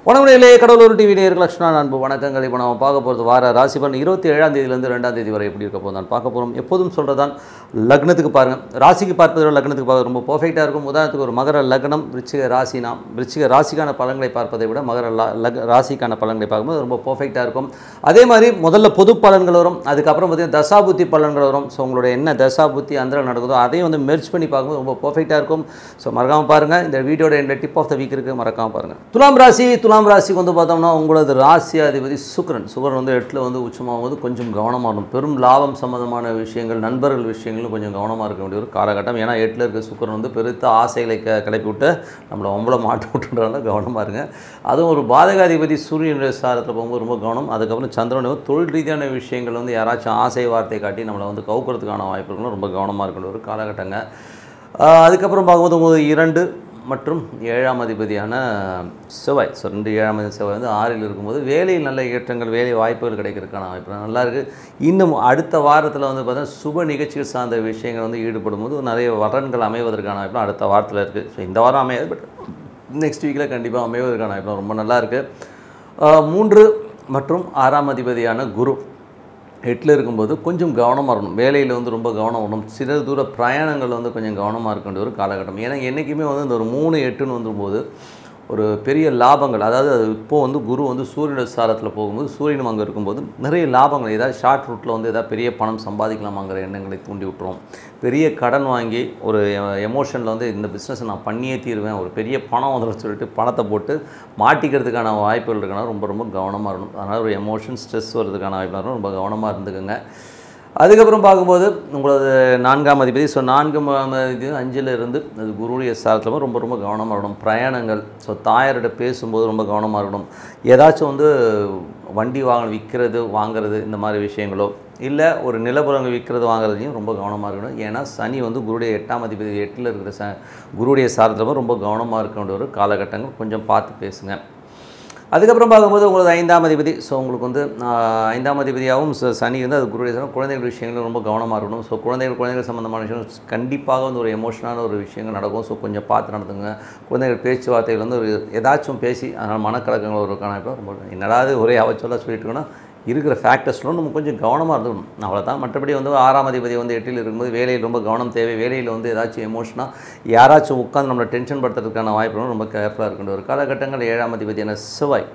வணக்கங்களே Cuddalore TV நேர் லக்ஷ்மணா அன்பு வணக்கங்கள் இப்போ நம்ம பார்க்க போகிறது வார ராசி பலன் இருபத்தி ஏழாம் தேதியிலேருந்து ரெண்டாம் தேதி வரை எப்படி இருக்க போகுது நான் பார்க்க போகிறோம் எப்போதும் சொல்கிறதான் லக்னத்துக்கு பாருங்கள் ராசிக்கு பார்ப்பதை விட லக்னத்துக்கு பார்க்க ரொம்ப பர்ஃபெக்டாக இருக்கும் உதாரணத்துக்கு ஒரு மகர லக்னம் விருச்சிக ராசினா விருச்சிக ராசிக்கான பலன்களை பார்ப்பதை விட மகர லா- லக் ராசிக்கான பலன்களை பார்க்கும்போது ரொம்ப பர்ஃபெக்டாக இருக்கும் அதே மாதிரி முதல்ல பொது பலன்கள் வரும் அதுக்கப்புறம் பார்த்தீங்கன்னா தசாபுத்தி பலன்கள் வரும் ஸோ உங்களுடைய என்ன தசாபுத்தி அந்தரம் நடக்குதோ அதையும் வந்து மெர்ச் பண்ணி பார்க்கும்போது ரொம்ப பர்ஃபெக்டாக இருக்கும் ஸோ மறக்காமல் பாருங்கள் இந்த வீடியோட இந்த டிப் ஆஃப் த வீக் இருக்குது மறக்காமல் பாருங்கள் துலாம் ராசி துலாம் ராசிக்கு வந்து பார்த்தோம்னா உங்களது ராசி அதிபதி சுக்கிரன் சுக்கிரன் வந்து எட்டில் வந்து உச்சமாகும் போது கொஞ்சம் கவனமாக இருக்கும் பெரும் லாபம் சம்மந்தமான விஷயங்கள் நண்பர்கள் விஷயங்களும் கொஞ்சம் கவனமாக இருக்க வேண்டிய ஒரு காலகட்டம் ஏன்னா எட்டில் இருக்க சுக்கிரன் வந்து பெருத்த ஆசைகளை க கிளப்பி விட்டு நம்மளை ஒம்பளை மாட்டி விட்டுன்றனால கவனமாக இருங்க அதுவும் ஒரு பாதகாதிபதி சூரியனுடைய சாரத்தில் போகும்போது ரொம்ப கவனம் அதுக்கப்புறம் சந்திரன் வந்து தொழில் ரீதியான விஷயங்கள் வந்து யாராச்சும் ஆசை வார்த்தை காட்டி நம்மளை வந்து கவுக்கிறதுக்கான வாய்ப்பு இருக்குன்னு ரொம்ப கவனமாக இருக்க வேண்டிய ஒரு காலகட்டங்க ஆஹ் அதுக்கப்புறம் பார்க்கும்போது உங்களுக்கு இரண்டு மற்றும் ஏழாம் அதிபதியான செவ்வாய் ஸோ ரெண்டு ஏழாம் அதிபதி செவ்வாய் வந்து ஆறில் இருக்கும்போது வேலையில் நல்ல ஏற்றங்கள் வேலை வாய்ப்புகள் கிடைக்கிறதுக்கான வாய்ப்பு நல்லா இருக்குது இன்னும் அடுத்த வாரத்தில் வந்து பார்த்தீங்கன்னா சுப நிகழ்ச்சிகள் சார்ந்த விஷயங்கள் வந்து ஈடுபடும் போது நிறைய வரன்கள் அமைவதற்கான வாய்ப்பு அடுத்த வாரத்தில் இருக்குது ஸோ இந்த வாரம் அமையாது பட் நெக்ஸ்ட் வீக்கில் கண்டிப்பாக அமைவதற்கான வாய்ப்பு ரொம்ப நல்லா இருக்குது மூன்று மற்றும் ஆறாம் அதிபதியான குரு எட்டில் இருக்கும்போது கொஞ்சம் கவனமாக இருக்கணும் வேலையில் வந்து ரொம்ப கவனம் வரணும் சில தூர பிரயாணங்கள் வந்து கொஞ்சம் கவனமாக இருக்க வேண்டிய ஒரு காலகட்டம் ஏன்னா என்றைக்குமே வந்து இந்த ஒரு மூணு எட்டுன்னு வந்தும்போது ஒரு பெரிய லாபங்கள் அதாவது அது இப்போ வந்து குரு வந்து சூரியன சாரத்தில் போகும்போது சூரியனும் அங்கே இருக்கும்போது நிறைய லாபங்கள் ஏதாவது ஷார்ட் ரூட்டில் வந்து ஏதாவது பெரிய பணம் சம்பாதிக்கலாமாங்கிற எண்ணங்களை தூண்டி விட்டுரும் பெரிய கடன் வாங்கி ஒரு எமோஷனில் வந்து இந்த பிஸ்னஸை நான் பண்ணியே தீருவேன் ஒரு பெரிய பணம் வந்துடும் சொல்லிட்டு பணத்தை போட்டு மாட்டிக்கிறதுக்கான வாய்ப்புகள் இருக்கணும் ரொம்ப ரொம்ப கவனமாக இருக்கணும் அதனால் ஒரு எமோஷன் ஸ்ட்ரெஸ் வரதுக்கான வாய்ப்பு இருக்கணும் ரொம்ப கவனமாக இருந்துக்கோங்க அதுக்கப்புறம் பார்க்கும்போது உங்களது நான்காம் அதிபதி ஸோ நான்கு அதிபதி அஞ்சில் இருந்து அது குருடைய சாரத்தில் ரொம்ப ரொம்ப கவனமாக இருக்கணும் பிரயாணங்கள் ஸோ தாயார்கிட்ட பேசும்போது ரொம்ப கவனமாக இருக்கணும் ஏதாச்சும் வந்து வண்டி வாங்க விற்கிறது வாங்குறது இந்த மாதிரி விஷயங்களோ இல்லை ஒரு நிலப்புறங்கள் விற்கிறது வாங்குறதையும் ரொம்ப கவனமாக இருக்கணும் ஏன்னா சனி வந்து குருடைய எட்டாம் அதிபதி எட்டில் இருக்கிற ச குருடைய சாரத்தில் ரொம்ப கவனமாக இருக்க வேண்டிய ஒரு காலகட்டங்கள் கொஞ்சம் பார்த்து பேசுங்க அதுக்கப்புறம் பார்க்கும்போது உங்களுக்கு ஐந்தாம் அதிபதி ஸோ உங்களுக்கு வந்து ஆஹ், ஐந்தாம் அதிபதியாகவும் ச- சனி வந்து அது குருடைய சாரம் குழந்தைகள் விஷயங்கள் ரொம்ப கவனமாக இருக்கணும் ஸோ குழந்தைகள் குழந்தைகள் சம்மந்தமான விஷயம் கண்டிப்பாக வந்து ஒரு எமோஷனான ஒரு விஷயங்கள் நடக்கும் ஸோ கொஞ்சம் பார்த்து நடத்துங்க குழந்தைகள் பேச்சுவார்த்தைகள் வந்து ஒரு ஏதாச்சும் பேசி அதனால் மனக்கலக்கங்கள் ஒரு காணப்போ ரொம்ப என்னடாது ஒரே அவச்சொல்லாக சொல்லிட்டு இருக்கோன்னா இருக்கிற ஃபேக்டர்ஸ்லாம் நம்ம கொஞ்சம் கவனமாக இருந்துக்கணும் அவ்வளோதான் மற்றபடி வந்து ஆறாம் அதிபதி வந்து எட்டில் இருக்கும்போது வேலையில் ரொம்ப கவனம் தேவை வேலையில் வந்து ஏதாச்சும் எமோஷனாக யாராச்சும் உட்காந்து நம்மளை டென்ஷன் படுத்துறதுக்கான வாய்ப்புகளும் ரொம்ப கேர்ஃபுல்லாக இருக்கின்ற ஒரு காலகட்டங்கள் ஏழாம் அதிபதியான செவ்வாய்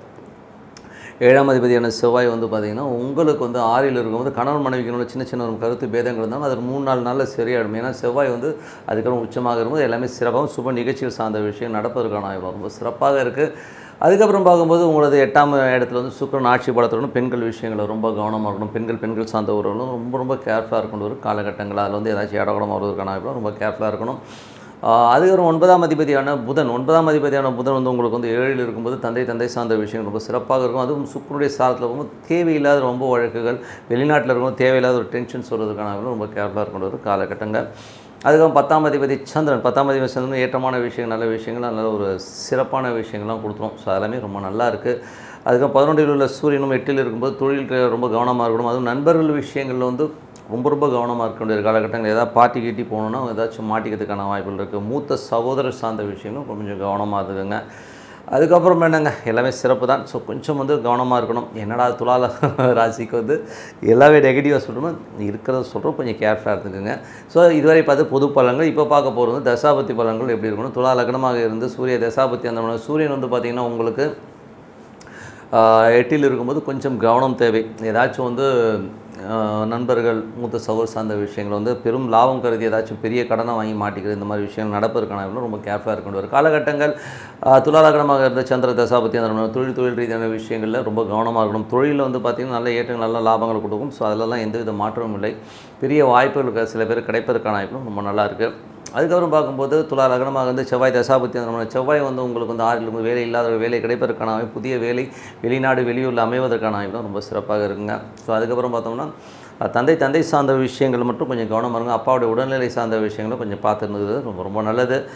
ஏழாம் அதிபதியான செவ்வாய் வந்து பார்த்திங்கன்னா உங்களுக்கு வந்து ஆறில் இருக்கும்போது கணவன் மனைவிக்கு சின்ன சின்ன ஒரு கருத்து பேதங்கள் இருந்தாலும் அது ஒரு மூணு நாலு நாளில் சரியாயிடும் ஏன்னா செவ்வாய் வந்து அதுக்கப்புறம் உச்சமாக இருக்கும்போது எல்லாமே சிறப்பாகவும் சுப நிகழ்ச்சிகள் சார்ந்த விஷயம் நடப்பதற்கான வாய்ப்பு ரொம்ப சிறப்பாக இருக்குது அதுக்கப்புறம் பார்க்கும்போது உங்களது எட்டாம் இடத்துல வந்து சுக்கிரன் ஆட்சி பலத்துடன் பெண்கள் விஷயங்களை ரொம்ப கவனமாக இருக்கணும் பெண்கள் பெண்கள் சார்ந்த உறவுகளும் ரொம்ப ரொம்ப கேர்ஃபுல்லாக இருக்கணும் ஒரு காலகட்டங்கள் அதில் வந்து ஏதாச்சும் இடகுடம் வருவதற்கான வாய்ப்பு ரொம்ப கேர்ஃபுல்லாக இருக்கணும் ஆஹ் அதுக்கப்புறம் ஒன்பதாம் அதிபதியான புதன் ஒன்பதாம் அதிபதியான புதன் வந்து உங்களுக்கு வந்து ஏழில் இருக்கும்போது தந்தை தந்தை சார்ந்த விஷயம் ரொம்ப சிறப்பாக இருக்கும் அதுவும் சுக்கருடைய சாரத்தில் இருக்கும்போது தேவையில்லாத ரொம்ப வழக்குகள் வெளிநாட்டில் இருக்கும்போது தேவையில்லாத ஒரு டென்ஷன்ஸ் வருவதற்கான வாய்ப்பு ரொம்ப கேர்ஃபுல்லாக இருக்கணும் ஒரு காலகட்டங்கள் அதுக்கப்புறம் பத்தாம் அதிபதி சந்திரன் பத்தாம் அதிபதி சந்திரன் ஏற்றமான விஷயங்கள் நல்ல விஷயங்கள் நல்ல ஒரு சிறப்பான விஷயங்கள்லாம் கொடுத்துரும் ஸோ அதெல்லாமே ரொம்ப நல்லா இருக்குது அதுக்கப்புறம் பதினொன்றில் உள்ள சூரியனும் எட்டில் இருக்கும்போது தொழில் ரொம்ப கவனமாக இருக்கணும் அதுவும் நண்பர்கள் விஷயங்களில் வந்து ரொம்ப ரொம்ப கவனமாக இருக்க வேண்டிய காலகட்டங்கள் ஏதாவது பார்ட்டி கீட்டி போகணுன்னா ஏதாச்சும் மாட்டிக்கிறதுக்கான வாய்ப்புகள் இருக்குது மூத்த சகோதரர் சார்ந்த விஷயங்களும் கொஞ்சம் கவனமாக இருக்குங்க அதுக்கப்புறம் என்னங்க எல்லாமே சிறப்பு தான் ஸோ கொஞ்சம் வந்து கவனமாக இருக்கணும் என்னடா துலால ராசிக்கு வந்து எல்லாமே நெகட்டிவாக சொல்கிறோமோ இருக்கிறத சொல்கிறோம் கொஞ்சம் கேர்ஃபுல்லாக இருந்துக்குங்க ஸோ இதுவரை பார்த்து பொது பலன்கள் இப்போ பார்க்க போகிறது வந்து தசாபத்தி பலன்கள் எப்படி இருக்கணும் துலா லக்னமாக இருந்து சூரிய தசாபத்தி அந்த மாதிரி சூரியன் வந்து பார்த்திங்கன்னா உங்களுக்கு ஆஹ் எட்டில் இருக்கும்போது கொஞ்சம் கவனம் தேவை ஏதாச்சும் வந்து ஆஹ் நண்பர்கள் மூத்த சகோதர சார்ந்த விஷயங்கள் வந்து பெரும் லாபம் கருதி ஏதாச்சும் பெரிய கடனை வாங்கி மாட்டிக்கிறது இந்த மாதிரி விஷயங்கள் நடப்பதற்கான வாய்ப்புகள் ரொம்ப கேர்ஃபுல்லாக இருக்க வேண்டிய ஒரு காலகட்டங்கள் ஆஹ் துலாலகனமாக இருந்த சந்திர தசாபத்தி அந்த மாதிரி தொழில் தொழில் ரீதியான விஷயங்களில் ரொம்ப கவனமாக இருக்கணும் தொழிலில் வந்து பார்த்திங்கன்னா நல்ல ஏற்றங்கள் நல்ல லாபங்கள் கொடுக்கும் ஸோ அதிலலாம் எந்த வித மாற்றமும் இல்லை பெரிய வாய்ப்புகள் சில பேர் கிடைப்பதற்கான வாய்ப்புகளும் ரொம்ப நல்லா இருக்குது அதுக்கப்புறம் பார்க்கும்போது துலா லக்னமாக வந்து செவ்வாய் தசாபத்தி அந்த மாதிரி செவ்வாய் வந்து உங்களுக்கு வந்து ஆறில் இருந்து வேலை இல்லாத ஒரு வேலை கிடைப்பதற்கான வாய்ப்பு, புதிய வேலை வெளிநாடு வெளியூரில் அமைவதற்கான வாய்ப்பு ரொம்ப சிறப்பாக இருக்குங்க ஸோ அதுக்கப்புறம் பார்த்தோம்னா அஹ், தந்தை தந்தை சார்ந்த விஷயங்கள் மட்டும் கொஞ்சம் கவனமாக இருங்க அப்பாவுடைய உடல்நிலை சார்ந்த விஷயங்களும் கொஞ்சம் பார்த்துருந்தது ரொம்ப ரொம்ப நல்லது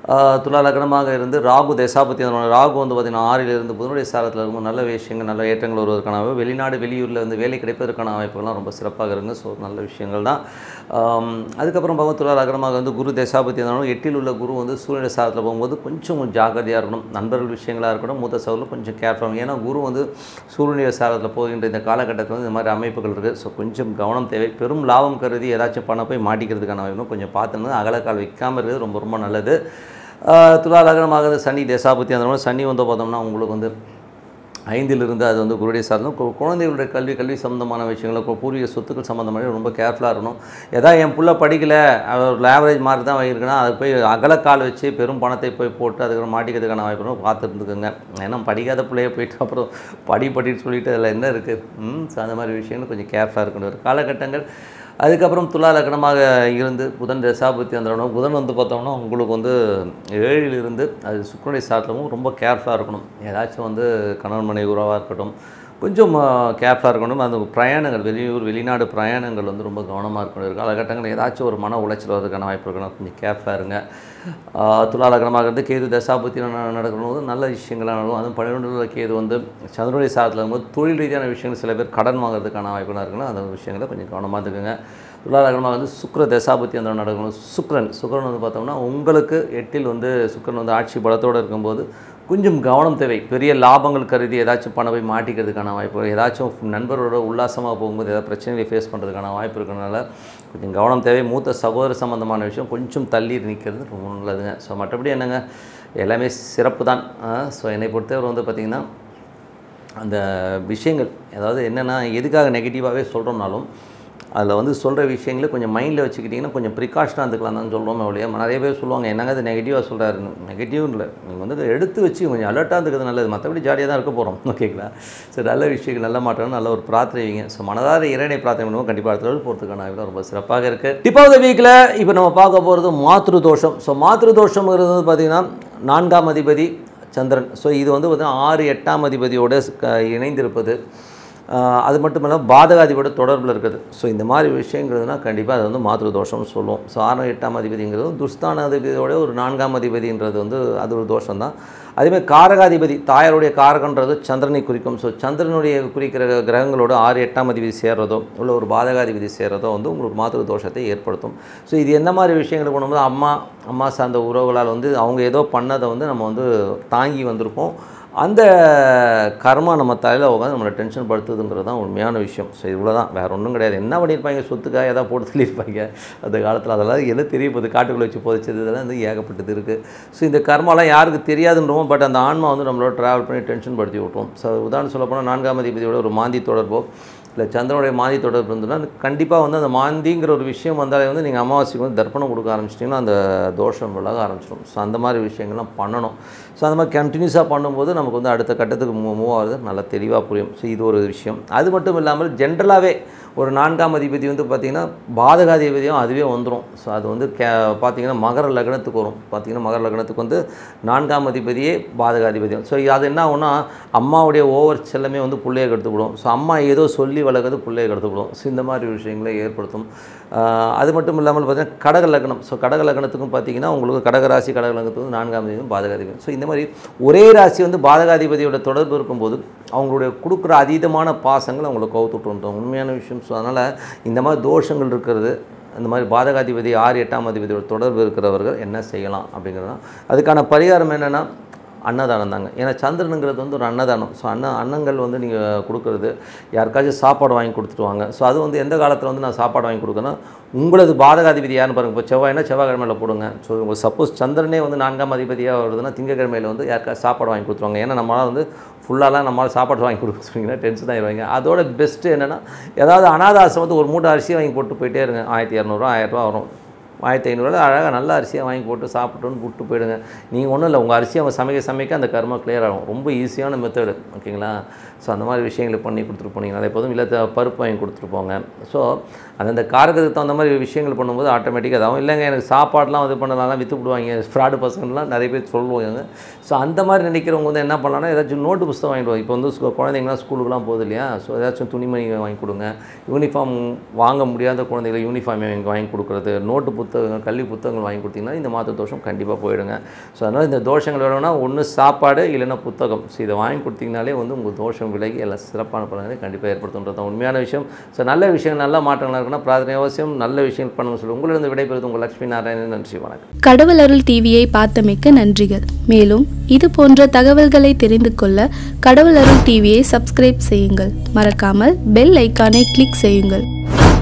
ஆஹ் துலா லக்னமாக இருந்து ராகு தசாபத்தி ராகு வந்து பார்த்திங்கன்னா ஆறிலிருந்து புதனுடைய சாரத்தில் இருக்கும் நல்ல விஷயங்கள் நல்ல ஏற்றங்கள் வருவதற்கான வாய்ப்பு வெளிநாடு வெளியூரில் வந்து வேலை கிடைப்பதற்கான வாய்ப்புகள்லாம் ரொம்ப சிறப்பாக இருங்க ஸோ நல்ல விஷயங்கள் தான் ஆம், அதுக்கப்புறம் பார்க்கும் துலா லக்னமாக வந்து குரு தசாபத்தி இருந்தாலும் எட்டில் உள்ள குரு வந்து சூரியனுடைய சாரத்தில் போகும்போது கொஞ்சம் ஜாக்கிரதையாக இருக்கணும் நண்பர்கள் விஷயங்களாக இருக்கட்டும் மூத்த சகோதரில் கொஞ்சம் கேர்ஃபுல்லாக ஏன்னா குரு வந்து சூரியனுடைய சாரத்தில் போகின்ற இந்த காலகட்டத்தில் வந்து இந்த மாதிரி அமைப்புகள் இருக்குது ஸோ கொஞ்சம் கவனம் தேவை பெரும் லாபம் கருதி ஏதாச்சும் பண்ண போய் மாட்டிக்கிறதுக்கான வாய்ப்பு கொஞ்சம் பார்த்துன்னு அகலக்கால் வைக்காமல் இருக்கிறது ரொம்ப ரொம்ப நல்லது ஆஹ் துலா லக்னமாக சனி தசாபத்தி அந்த மாதிரி சனி வந்து பார்த்தோம்னா உங்களுக்கு வந்து ஐந்திலிருந்து அது வந்து குருடைய சார்ந்தும் கு- குழந்தைகளுடைய கல்வி கல்வி சம்மந்தமான விஷயங்கள் கு- பூர்வீக சொத்துக்கள் சம்மந்தமான ரொம்ப கேர்ஃபுல்லாக இருக்கணும் ஏதாவது என் புள்ள படிக்கலை ஒரு ஆவரேஜ் மார்க் தான் வாங்கியிருக்குன்னா அது போய் அகலக்கால் வச்சு பெரும் பணத்தை போய் போட்டு அதுக்கப்புறம் மாட்டிக்கிறதுக்கான வாய்ப்பு இருக்கும். பார்த்து இருந்துக்குங்க ஏன்னா படிக்காத பிள்ளைய போயிட்டு அப்புறம் படி படின்னு சொல்லிட்டு அதில் என்ன இருக்குது ம் ஸோ அந்த மாதிரி விஷயங்கள் கொஞ்சம் கேர்ஃபுல்லாக இருக்கணும் ஒரு காலகட்டங்கள் அதுக்கப்புறம் துலா லக்னமாக இருந்து புதன் தசாபத்தி வந்துடணும் புதன் வந்து பார்த்தோம்னா உங்களுக்கு வந்து ஏழில் இருந்து அது சுக்கரனுடைய சாத்திரமும் ரொம்ப கேர்ஃபுல்லாக இருக்கணும் ஏதாச்சும் வந்து கணவன் மனைவி உறவாக இருக்கட்டும் கொஞ்சம் கேர்ஃபுல்லாக இருக்கணும் அந்த பிரயாணங்கள் வெளியூர் வெளிநாடு பிரயாணங்கள் வந்து ரொம்ப கவனமாக இருக்கணும் இருக்கு காலகட்டங்கள் ஏதாச்சும் ஒரு மன உளைச்சல் வரதுக்கான வாய்ப்பு இருக்கணும் கொஞ்சம் கேர்ஃபுல்லாக இருங்க ஆஹ் துலா லக்னமாக இருந்து கேது தசாபத்தி நடக்கும்போது நல்ல விஷயங்களாக நடக்கும் அதுவும் பன்னிரெண்டுல கேது வந்து சந்திரனுடைய சாதத்தில் இருக்கும்போது தொழில் ரீதியான விஷயங்கள் சில பேர் கடன் வாங்குறதுக்கான வாய்ப்புலாம் இருக்குன்னா அந்த விஷயங்களை கொஞ்சம் கவனமாக இருந்துக்குங்க துலா லக்னமாக வந்து சுக்கிர தசாபத்தி அந்த நடக்கணும் சுக்கிரன் சுக்கிரன் வந்து பார்த்தோம்னா உங்களுக்கு எட்டில் வந்து சுக்கிரன் வந்து ஆட்சி பலத்தோடு இருக்கும்போது கொஞ்சம் கவனம் தேவை பெரிய லாபங்கள் கருதி ஏதாச்சும் பணம் போய் மாட்டிக்கிறதுக்கான வாய்ப்பு ஏதாச்சும் நண்பரோட உல்லாசமாக போகும்போது ஏதாவது பிரச்சனைகளை ஃபேஸ் பண்ணுறதுக்கான வாய்ப்பு இருக்கிறனால கொஞ்சம் கவனம் தேவை மூத்த சகோதர சம்பந்தமான விஷயம் கொஞ்சம் தள்ளி நிற்கிறது ரொம்ப நல்லதுங்க ஸோ மற்றபடி என்னங்க எல்லாமே சிறப்பு தான் ஸோ என்னை பொறுத்தவரை வந்து பார்த்திங்கன்னா அந்த விஷயங்கள் அதாவது என்னென்னா எதுக்காக நெகட்டிவாகவே சொல்கிறோம்னாலும் அதில் வந்து சொல்கிற விஷயங்களை கொஞ்சம் மைண்டில் வச்சுக்கிட்டிங்கன்னா கொஞ்சம் ப்ரிகாஷனாக இருந்துக்கலாம் தான் சொல்கிறோமே ஒழிய நிறைய பேர் சொல்லுவாங்க என்னங்க அது நெகட்டிவாக சொல்கிறாருன்னு நெகட்டிவ் இல்லை நீங்கள் வந்து அதை எடுத்து வச்சு கொஞ்சம் அலர்ட்டாக இருக்கிறது நல்லது மற்றபடி ஜாலியாக தான் இருக்க போகிறோம் ஓகேங்களா சரி நல்ல விஷயங்கள் நல்ல மாற்றம் நல்ல ஒரு பிரார்த்தனை வைங்க ஸோ மனதார இறைனை பிரார்த்தனை பண்ணுவோம் கண்டிப்பாக அடுத்த நாள் போகிறதுக்கான வாய்ப்பு ரொம்ப சிறப்பாக இருக்குது இப்போ இந்த வீக்கில் இப்போ நம்ம பார்க்க போகிறது மாத்ரு தோஷம் ஸோ மாத்ரு தோஷம்ங்கிறது வந்து பார்த்திங்கன்னா நான்காம் அதிபதி சந்திரன் ஸோ இது வந்து பார்த்தீங்கன்னா ஆறு எட்டாம் அதிபதியோட க- இணைந்திருப்பது ஆஹ் அது மட்டும் இல்லாமல் பாதகாதிபதியோட தொடர்பில் இருக்குது ஸோ இந்த மாதிரி விஷயங்கிறதுனா கண்டிப்பாக அது வந்து மாத்ரு தோஷம்னு சொல்லுவோம் ஸோ ஆறாம் எட்டாம் அதிபதிங்கிறது துஸ்தான அதிபதியோட ஒரு நான்காம் அதிபதின்றது வந்து அது ஒரு தோஷம் தான் அதேமாதிரி காரகாதிபதி தாயாருடைய காரகன்றது சந்திரனை குறிக்கும் ஸோ சந்திரனுடைய குறிக்கிற கிரகங்களோட ஆறு எட்டாம் அதிபதி சேர்றதோ உள்ள ஒரு பாதகாதிபதி சேர்றதோ வந்து உங்களுக்கு மாத்திரு தோஷத்தை ஏற்படுத்தும் ஸோ இது எந்த மாதிரி விஷயங்களை பண்ணும்போது அம்மா அம்மா சார்ந்த உறவுகளால் வந்து அவங்க ஏதோ பண்ணதை வந்து நம்ம வந்து தாங்கி வந்திருப்போம் அந்த கர்மா நம்ம தலையில் உட்காந்து நம்மளை டென்ஷன் படுத்துதுங்கிறது தான் உண்மையான விஷயம் ஸோ இவ்வளோ தான் வேறு ஒன்றும் கிடையாது என்ன பண்ணியிருப்பாங்க சொத்துக்காக ஏதாவது போட்டு சொல்லியிருப்பாங்க அந்த காலத்தில் அதெல்லாம் என்ன தெரிய போகுது காட்டுக்குள்ளே வச்சு புதைச்சது இதெல்லாம் வந்து ஏகப்பட்டது இருக்குது ஸோ இந்த கர்மாலாம் யாருக்கு தெரியாதுன்றோம் பட் அந்த ஆன்மா வந்து நம்மளோட ட்ராவல் பண்ணி டென்ஷன் படுத்தி விட்ரும் ஸோ உதாரணம் சொல்ல போனால் நான்காம் அதிபதியோட ஒரு மாந்தி தொடர்போ இல்லை சந்திரனுடைய மாந்தி தொடர்பு இருந்ததுன்னா கண்டிப்பாக வந்து அந்த மாந்திங்கிற ஒரு விஷயம் வந்தாலே வந்து நீங்கள் அமாவாசைக்கு வந்து தர்ப்பணம் கொடுக்க ஆரம்பிச்சிட்டிங்கன்னா அந்த தோஷம் விலக ஆரம்பிச்சிடும் ஸோ அந்த மாதிரி விஷயங்கள்லாம் பண்ணணும் ஸோ அந்த மாதிரி கண்டினியூஸாக பண்ணும்போது நமக்கு வந்து அடுத்த கட்டத்துக்கு மூவ் மூவ் ஆகுது நல்லா தெளிவாக புரியும் ஸோ இது ஒரு விஷயம் அது மட்டும் இல்லாமல் ஜென்ரலாகவே ஒரு நான்காம் அதிபதி வந்து பார்த்திங்கன்னா பாதகாதிபதியும் அதுவே வந்துடும் ஸோ அது வந்து கே பார்த்திங்கன்னா மகர லக்னத்துக்கு வரும் பார்த்திங்கன்னா மகர லக்னத்துக்கு வந்து நான்காம் அதிபதியே பாதகாதிபதியும் ஸோ அது என்ன ஆகும்னா அம்மாவுடைய ஓவர் செல்லமே வந்து பிள்ளையை கெடுத்துவிடும் ஸோ அம்மா ஏதோ சொல்லி வளர்க்குறது பிள்ளையை கெடுத்துவிடும் ஸோ இந்த மாதிரி விஷயங்களை ஏற்படுத்தும் ஆஹ் அது மட்டும் இல்லாமல் பார்த்தீங்கன்னா கடக லக்னம் ஸோ கடக லக்னத்துக்கும் பார்த்தீங்கன்னா உங்களுக்கு கடக ராசி கடக லக்னத்துக்கு வந்து நான்காம் அதிபதி பாதகாதிபதி ஸோ இந்த மாதிரி ஒரே ராசி வந்து பாதகாதிபதியோட தொடர்பு இருக்கும்போது அவங்களுடைய கொடுக்குற அதீதமான பாசங்கள் அவங்களை கவுத்துட்டு வந்துடும் உண்மையான விஷயம் ஸோ அதனால் இந்த மாதிரி தோஷங்கள் இருக்கிறது இந்த மாதிரி பாதகாதிபதி ஆறு எட்டாம் அதிபதியோட தொடர்பு இருக்கிறவர்கள் என்ன செய்யலாம் அப்படிங்கிறது தான் அதுக்கான பரிகாரம் என்னென்னா அன்னதானம் தாங்க ஏன்னா சந்திரனுங்கிறது வந்து ஒரு அன்னதானம் ஸோ அன்ன அன்னங்கள் வந்து நீங்கள் கொடுக்குறது யாருக்காச்சும் சாப்பாடு வாங்கி கொடுத்துட்டு வாங்க ஸோ அது வந்து எந்த காலத்தில் வந்து நான் சாப்பாடு வாங்கி கொடுக்கணும் உங்களது பாதகாதிபதி யாருன்னு பாருங்கள் இப்போ செவ்வாய்னா செவ்வாய்க்கிழமையில் போடுங்க ஸோ உங்களுக்கு சப்போஸ் சந்திரனே வந்து நான்காம் அதிபதியாக வருதுன்னா திங்கக்கிழமையில் வந்து யாருக்காவது சாப்பாடு வாங்கி கொடுத்துருவாங்க ஏன்னா நம்மளால் வந்து ஃபுல்லாலாம் நம்மளால் சாப்பாடு வாங்கி கொடுக்க சொன்னீங்கன்னா டென்ஷன் ஆயிடுவாங்க அதோட பெஸ்ட்டு என்னென்னா ஏதாவது அனாதாசம் ஒரு மூட்டை அரிசி வாங்கி போட்டு போயிட்டே இருங்க ஆயிரத்தி இரநூறுவா ஆயிரரூவா வரும் ஆயிரத்தி ஐநூறுரூவா அழகாக நல்ல அரிசியாக வாங்கி போட்டு சாப்பிட்டோன்னு விட்டு போயிடுங்க நீங்கள் ஒன்றும் இல்லை உங்கள் அரிசி அவங்க சமைக்க சமைக்க அந்த கர்மா clear ஆகும் ரொம்ப ஈஸியான மெத்தடு ஓகேங்களா ஸோ அந்த மாதிரி விஷயங்களை பண்ணி கொடுத்துட்டு போனீங்கன்னா எப்போதும் இல்லை த- பருப்பு வாங்கி கொடுத்துட்டு போங்க ஸோ அந்தந்த காரகத்துக்கு தகுந்த மாதிரி விஷயங்கள் பண்ணும்போது ஆட்டோமேட்டிக்காக அதாகும் இல்லைங்க எனக்கு சாப்பாடுலாம் இது பண்ணலாம் விற்று விடுவாங்க ஃப்ராடு பசங்கள்லாம் நிறைய பேர் சொல்லுவாங்க ஸோ அந்த மாதிரி நினைக்கிறவங்க வந்து என்ன பண்ணலாம்னா ஏதாச்சும் நோட்டு புஸ்தகம் வாங்கிடுவாங்க இப்போ வந்து ஸ்கூ- குழந்தைங்களாம் ஸ்கூலுக்குலாம் போகுது இல்லையா ஸோ ஏதாச்சும் துணிமணி வாங்கி கொடுங்க யூனிஃபார்ம் வாங்க முடியாத குழந்தைகளை யூனிஃபார்ம் வாங்கி வாங்கி கொடுக்குறது நோட்டு புத்தகங்கள் கல்வி புத்தகங்கள் வாங்கி கொடுத்தீங்கன்னா இந்த மாத தோஷம் கண்டிப்பாக போயிடுங்க ஸோ அதனால் இந்த தோஷங்கள் வேணும்னா ஒன்று சாப்பாடு இல்லைன்னா புத்தகம் ஸோ இதை வாங்கி கொடுத்தீங்கனாலே வந்து உங்கள் தோஷம் விலகி எல்லாம் சிறப்பான பலனை கண்டிப்பாக ஏற்படுத்துன்றது தான் உண்மையான விஷயம் ஸோ நல்ல விஷயம் நல்ல மாற்றங்கள் இருக்குன்னா பிரார்த்தனை அவசியம் நல்ல விஷயங்கள் பண்ணணும்னு சொல்லி உங்களிடம் விடைபெறுது உங்கள் லட்சுமி நாராயணன் நன்றி வணக்கம் கடவுள் அருள் டிவியை பார்த்தமைக்க நன்றிகள் மேலும் இது போன்ற தகவல்களை தெரிந்து கொள்ள கடவுள் அருள் டிவியை சப்ஸ்கிரைப் செய்யுங்கள் மறக்காமல் பெல் ஐக்கானை கிளிக் செய்யுங்கள்